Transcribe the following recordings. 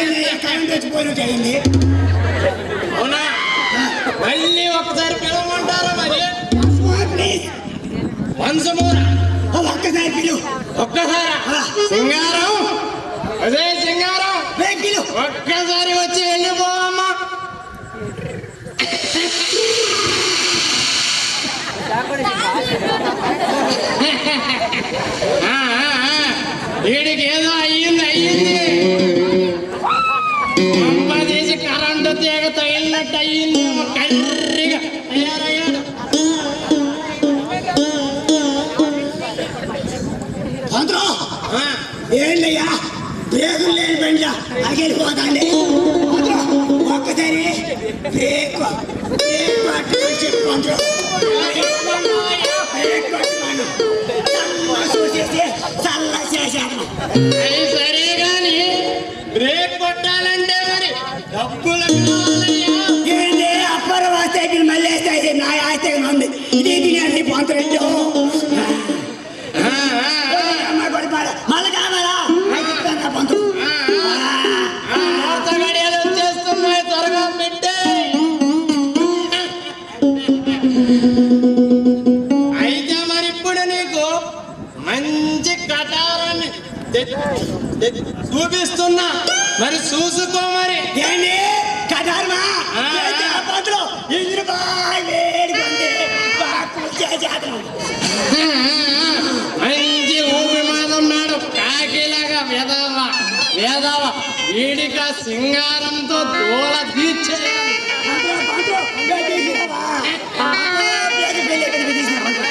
Current వచ్చిపోయినట్టు అయింది అవునా మళ్ళీ ఒకసారి పిలవమంటారా మరి ప్లీజ్ వంశమూర ఒక్కసారి పిలు ఒక్కసారా సింగారం అదే సింగారం పిలు ఒక్కసారి వచ్చి వెళ్ళిపోవమ్మా ఆ, ఆ, ఆ. వీడికి ఏదో అయ్యింది అయ్యింది పంప తీసి కరెంటు తీగ తగిలినట్టు అయ్యింది కర్రిగా తయారయ్యాడు పంతులు ఆ, ఏంటయ్యా బ్రేకులు లేని బండి అగిలిపోతాండి ఒక్కసారి బ్రేక్ బ్రేక్ పట్టుకొని చెప్పు పంతులు బ్రేక్ పట్టుకోను చల్ల చూసేసి చల్ల చేశాను అది సరే గాని బ్రేక్ కొట్టాలంటే మరి డబ్బులు కావాలయ్యా ఏంటి అప్పర వాస్తేకి మళ్ళీ వేస్తే నా ఆస్తి ఉంది ఇది తినేది పంతులు ఆ, ఆ, ఆ. మళ్ళీ కావాలా పంతులు ఆ, వార్త గడియలు వచ్చేస్తున్నాయి త్వరగా పెట్టే అయితే మరి ఇప్పుడు నీకు మంచి కటారాన్ని తె- తె- చూపిస్తున్నా మరి చూసుకో మరి ఏంటి కటారమా ఆ. ఏంటి ఆ పంతులు ఇంద్రు బాగా వేడిగుంది బాగా కూర్చేసేతను మంచి ఊపి మీద ఉన్నాడు కాకిలాగా వేదవ వేదవ వీడిక సింగారంతో దూల తీర్చేయాలి పంతులు పంతులు ఇంకా తీసుకురావా? ఆ, పేరు పెళ్ళి ఎక్కడికి తీసుకురావా?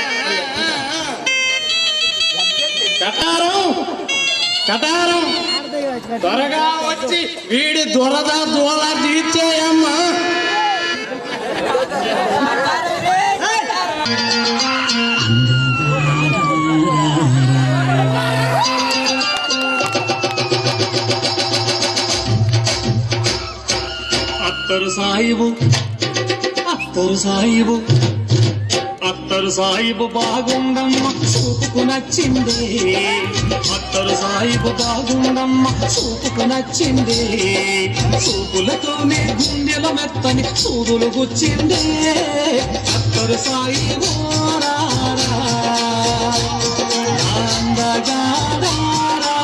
కటారం కటారం త్వరగా వచ్చి వీడి దురద దూల తీర్చేయమ్మా అత్తరు సాయిబు అత్తరు సాయిబు అత్తరు సాయిబు బాగుండమ్మ చూపుకు నచ్చింది అత్తరు సాయిబు బాగుండమ్మ చూపుకు నచ్చింది చూపులతోనే గుండెల మెత్తని సూదులు గుచ్చింది అత్తరు సాయిబు రారా, అందగా రారా.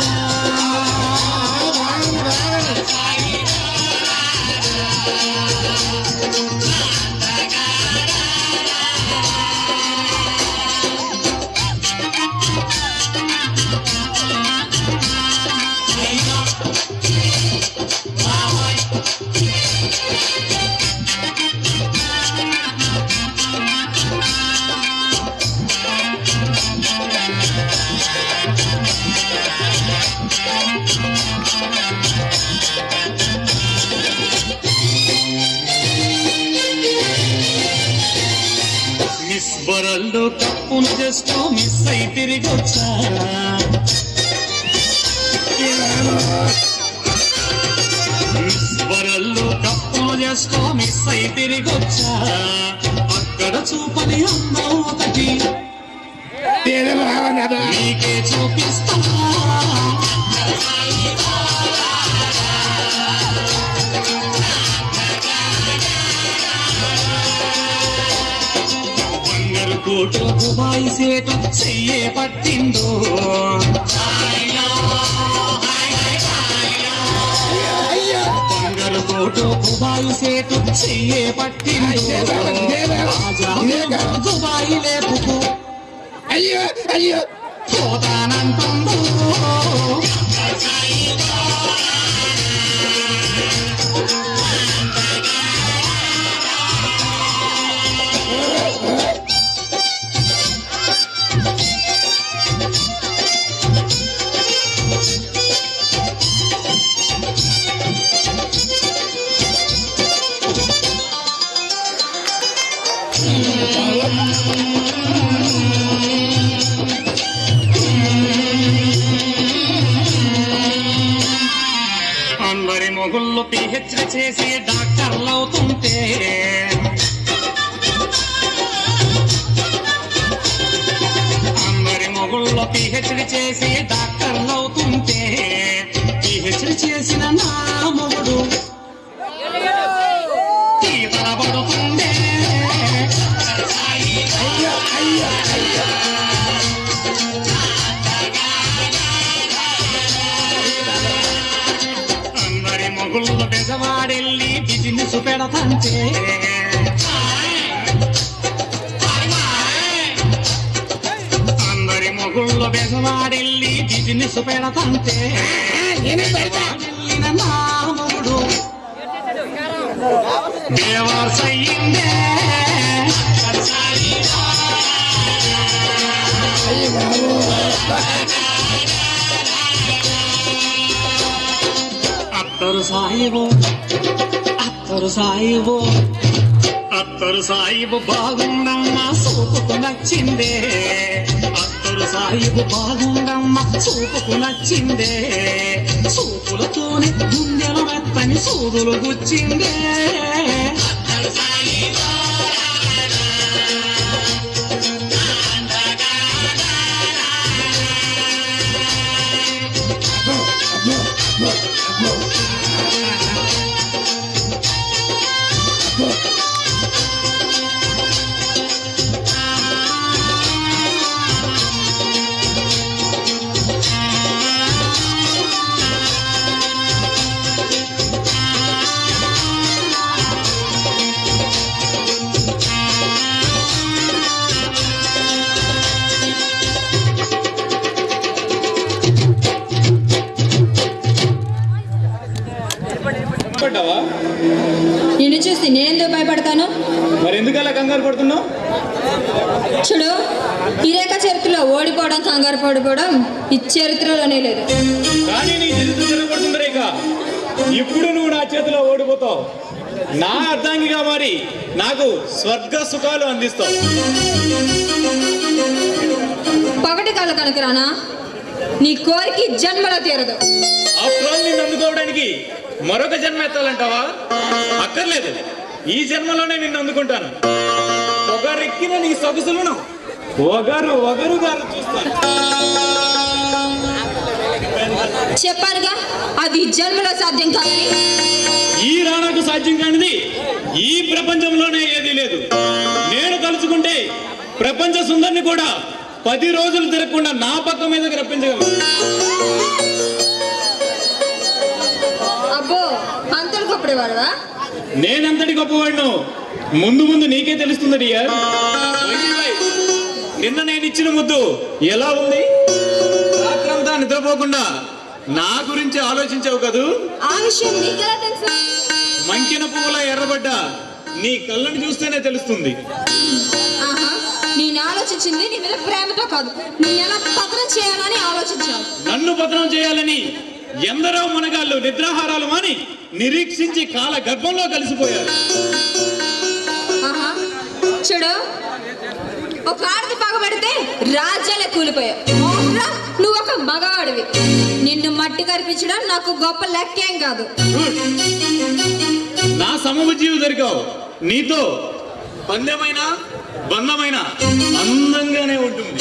మిస్ వరల్డ్ కప్పును జస్ట్ మిస్ అయి తిరిగి వచ్చా మిస్ వరల్డ్ కప్పును జస్ట్ మిస్ అయి తిరిగి వచ్చా అక్కడ చూపని అందం ఒకటి నీకే చూపిస్తా బంగారు కోటు దుబాయ్ సేటు చెయ్యే పట్టిందో బంగారు కోటు దుబాయ్ సేటు చెయ్యే పట్టిందో రాజా దుబాయ్ లేపుకు అయ్యో అయ్యో పోతానంటుందో అందరి మొగుళ్ళు పిహెచ్డి చేసి డాక్టర్లు అవుతుంటే అందరి మొగుళ్ళు పిహెచ్డి చేసి డాక్టర్లు అవుతుంటే పిహెచ్డి చేసిన నా బెజవాడెళ్ళి బిజినెస్ పెడతంటే అందరి మొగుళ్ళు బెజవాడెళ్ళి బిజినెస్ పెడతంటే నేను పెడతా వెళ్ళిన నా మొగుడు దేవాసయ్యిందే అత్తరు సాయిబు అత్తరు సాయిబు అత్తరు సాయిబు బాగుండమ్మా సూపుకు నచ్చిందే అత్తరు సాయిబు బాగుండమ్మా సూపుకు నచ్చిందే సూపులతోనే గుండెల మెత్తని సూదులు గుచ్చిందే పడ్డావా నిన్ను చూసి నేనెందుకు భయపడతాను మరి ఎందుకు అలా కంగారు పడుతున్నావు చూడు ఈ రేఖ చరిత్రలో ఓడిపోవడం కంగారు పడిపోవడం ఈ చరిత్రలోనే లేదు కానీ నీ చరిత్ర తిరగబడుతుంది రేఖ ఇప్పుడు నువ్వు నా చేతిలో ఓడిపోతావు నా అర్ధాంగిగా మారి నాకు స్వర్గ సుఖాలు అందిస్తావు పగటి కళ్ళ కనుక రానా నీ కోరిక ఈ జన్మలో తీరదు ఆఫ్టర్ ఆల్ నిన్ను అందుకోవడానికి మరొక జన్మ ఎత్తాలంటావా అక్కర్లేదు ఈ జన్మలోనే నిన్ను అందుకుంటాను ఒకరెక్కిన నీ సొగసులను ఒకరు ఒకరుగా చూస్తాను చెప్పానుగా అది ఈ జన్మలో సాధ్యం కాదని ఈ రాణకు సాధ్యం కానిది ఈ ప్రపంచంలోనే ఏదీ లేదు నేను తలుచుకుంటే ప్రపంచ సుందరిని కూడా పది రోజులు తిరగకుండా నా పక్క మీదకి రప్పించగలను అబ్బో అంతలు గొప్పడేవాడువా నేనంతటి గొప్పవాడిను ముందు ముందు నీకే తెలుస్తుంది డియర్ నిన్న నేను ఇచ్చిన ముద్దు ఎలా ఉంది రాత్రంతా నిద్రపోకుండా నా గురించి ఆలోచించావు కదూ ఆ విషయం నీకెలా తెలుసు మంకిన పువ్వులా ఎర్రబడ్డ నీ కళ్ళని చూస్తేనే తెలుస్తుంది ఆహా నేను ఆలోచించింది నీ మీద ప్రేమతో కాదు నేను ఎలా పతనం చేయాలని ఆలోచించాను నన్ను పతనం చేయాలని ఎందరో మునగాళ్ళు నిద్రాహారాలు మాని నిరీక్షించి కాల గర్భంలో కలిసిపోయారు ఆహా చూడు ఒక ఆడది పగబడితే రాజ్యాలే కూలిపోయావు మోహన్రా, నువ్వు ఒక మగవాడివి నిన్ను మట్టి కనిపించడం నాకు గొప్ప లెక్కేం కాదు నా సమభుజీవి దొరికావు నీతో పందెమైన బంధమైన అందంగానే ఉంటుంది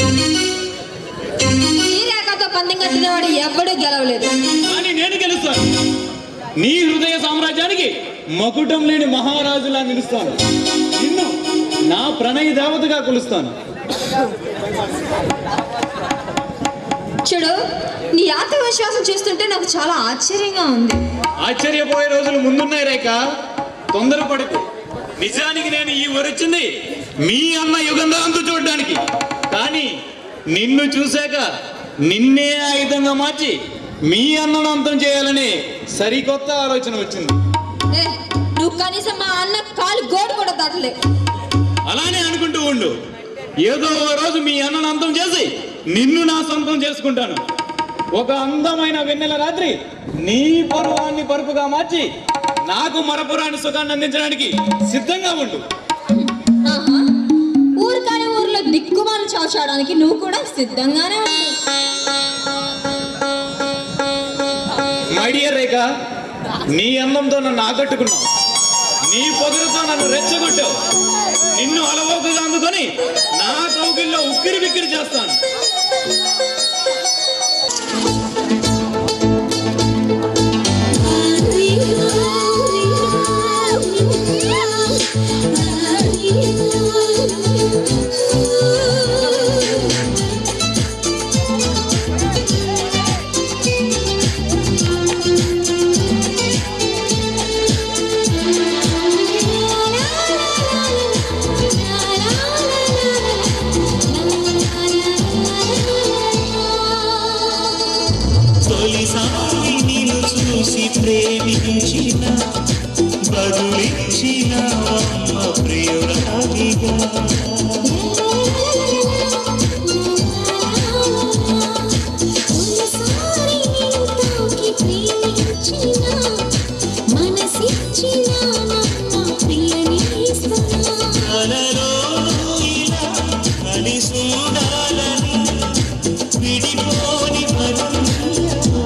ఈ రేఖతో పందెం కట్టినవాడు ఎవ్వడూ గెలవలేదు కానీ నేను గెలుస్తాను నీ హృదయ సామ్రాజ్యానికి మకుటం లేని మహారాజులా నిలుస్తాను నిన్ను నా ప్రణయ దేవతగా కొలుస్తాను చూడు నీ ఆత్మవిశ్వాసం చూస్తుంటే నాకు చాలా ఆశ్చర్యంగా ఉంది ఆశ్చర్యపోయే రోజులు ముందున్నాయి రేఖ తొందరపడకు నిజానికి నేను ఈ వరొచ్చింది మీ అన్న యుగంధరంతో చూడడానికి కానీ నిన్ను చూశాక నిన్నే ఆయుధంగా మార్చి మీ అన్నను అంతం చేయాలని సరికొత్త ఆలోచన వచ్చింది ఏ, నువ్వు కనీసం మా అన్న కాలు గోడు కూడా దాటలే అలానే అనుకుంటూ ఉండు ఏదో ఓ రోజు మీ అన్నను అంతం చేసి నిన్ను నా సొంతం చేసుకుంటాను ఒక అందమైన వెన్నెల రాత్రి నీ పరువాన్ని పరుపుగా మార్చి నాకు మరపురాని సుఖాన్ని అందించడానికి సిద్ధంగా ఉండు ఆహా ఊరు కాని ఊర్లో దిక్కుమాలు చాచడానికి నువ్వు కూడా సిద్ధంగానే ఉన్నావు మై డియర్ రేఖ నీ అందంతో నన్ను ఆకట్టుకున్నావు నీ పొగరుతో నన్ను రెచ్చగొట్టావు నిన్ను అలవోకగా అందుకొని నా కౌగిల్లో ఉక్కిరి బిక్కిరి చేస్తాను బదులిచ్చిన అమ్మ ప్రియురాలిగా ఒకసారి నేను తాకి ప్రేమించిన మనసిచ్చిన నమ్మ ప్రియనేస్తున్నా కలలో ఇలా కలిసుండాలని విడిపోని పరమయ్యవా.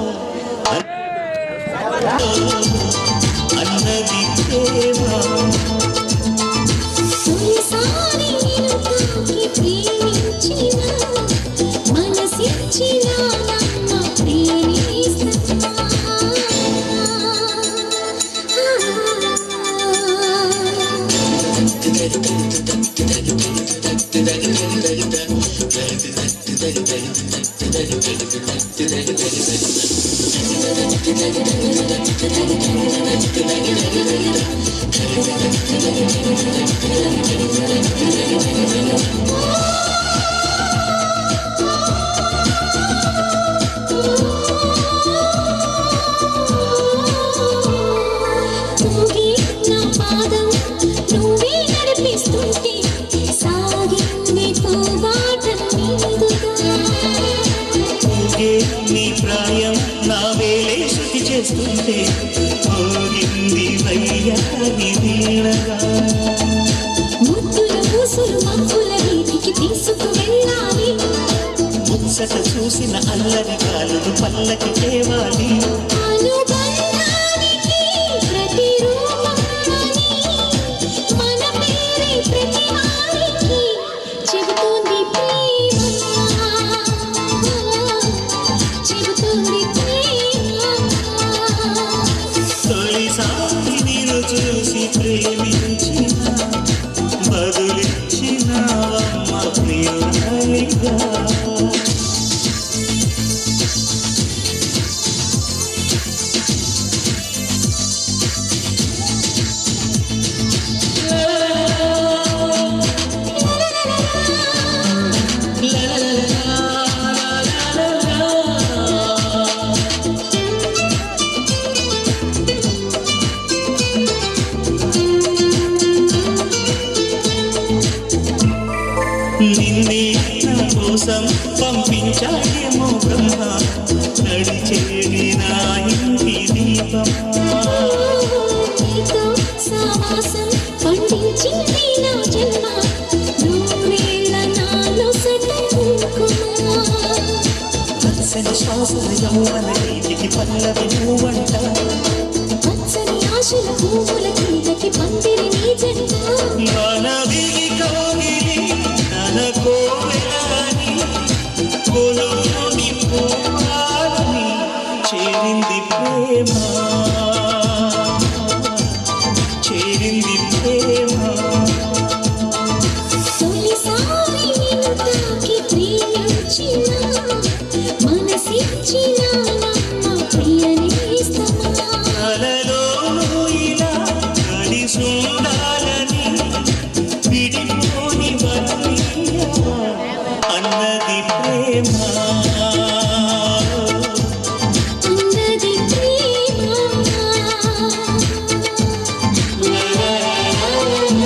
అన్నది ప్రేమ తొలిసారి నేను తాకి ప్రేమించిన మనసిచ్చిన నమ్మ ప్రియనేస్తున్నా తూగి నా పాదం నువ్వే నడిపిస్తుంటే సాగింది పోబాట మీదుగా ఊగే నీ ప్రాయం నా వేలే శృతి చేస్తుంటే పోగింది వయ్యారి వీణగా ముద్దుల పూసులు మబ్బుల వీధికి తీసుకు వెళ్ళాలి ముచ్చట చూసిన అల్లరి కాలులు పల్లకి తేవాలి అనుబంధానికి ప్రతిరూపమని మన పేరే ప్రతి వారికి చెబుతోంది ప్రేమ చెబుతోంది ప్రేమ తొలిసారి నేను చూసి ప్రేమించిన బదులిచ్చిన అమ్మ ప్రియురాలిగా నిన్నే నా కోసం పంపించాయేమో బ్రహ్మ నడిచేది నా ఇంటి దీపమా నీతో సావాసం పండించింది నా జన్మ నూరేళ్ల నాలో సటకుమా పచ్చని శ్వాసల యౌవన నీటికి పల్లవి నువ్వంట పచ్చని ఆశల పువ్వుల తీగకి పందిరి నీ జంట మనవిగి కౌగిలి నన కోవెలని కొలువుని పోవాలని చేరింది ప్రేమ చేరింది ప్రేమ